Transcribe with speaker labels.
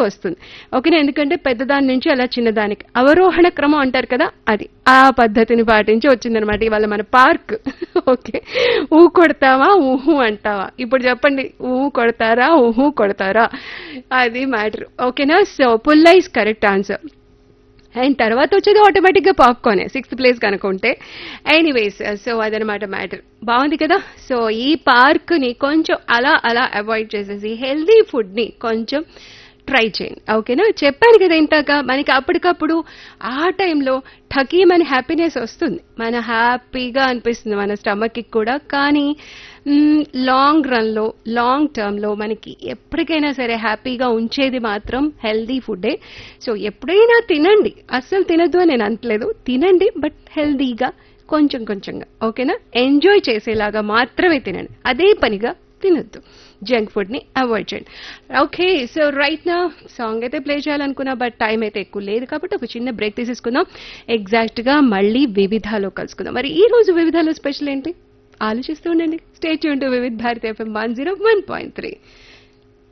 Speaker 1: వస్తుంది ఓకేనా ఎందుకంటే పెద్దదాని నుంచి అలా చిన్నదానికి అవరోహణ క్రమం అంటారు కదా అది ఆ పద్ధతిని పాటించి వచ్చిందనమాట ఇవాళ మన పార్క్ ఓకే ఊ కొడతావా ఊహు అంటావా ఇప్పుడు చెప్పండి ఊ కొడతారా ఊహు కొడతారా అది మ్యాటర్ ఓకేనా సో పుల్ల ఇస్ కరెక్ట్ ఆన్సర్ అండ్ తర్వాత వచ్చేది ఆటోమేటిక్గా పాప్కార్నే సిక్స్త్ ప్లేస్ కనుకుంటే ఎనీవేస్ సో అదనమాట మ్యాటర్ బాగుంది కదా సో ఈ పార్క్ని కొంచెం అలా అలా అవాయిడ్ చేసేసి హెల్దీ ఫుడ్ని కొంచెం ట్రై చేయండి ఓకేనా చెప్పాను కదా ఇంటాక మనకి అప్పటికప్పుడు ఆ టైంలో ఠకీమని హ్యాపీనెస్ వస్తుంది మన హ్యాపీగా అనిపిస్తుంది మన స్టమక్కి కూడా కానీ లాంగ్ రన్లో లాంగ్ టర్మ్లో మనకి ఎప్పటికైనా సరే హ్యాపీగా ఉంచేది మాత్రం హెల్దీ ఫుడ్డే సో ఎప్పుడైనా తినండి అస్సలు తినద్దు అని నేను అనట్లేదు తినండి బట్ హెల్దీగా కొంచెం కొంచెంగా ఓకేనా ఎంజాయ్ చేసేలాగా మాత్రమే తినండి అదే పనిగా తినొద్దు జంక్ ఫుడ్ ని అవాయిడ్ చేయండి ఓకే సో రైట్ నా సాంగ్ అయితే ప్లే చేయాలనుకున్నా బట్ టైం అయితే ఎక్కువ లేదు కాబట్టి ఒక చిన్న బ్రేక్ తీసేసుకుందాం ఎగ్జాక్ట్ గా మళ్ళీ వివిధాలో కలుసుకుందాం మరి ఈ రోజు వివిధాలో స్పెషల్ ఏంటి ఆలోచిస్తూ ఉండండి స్టేట్ యూన్ to Vividh Bharati FM one zero one point three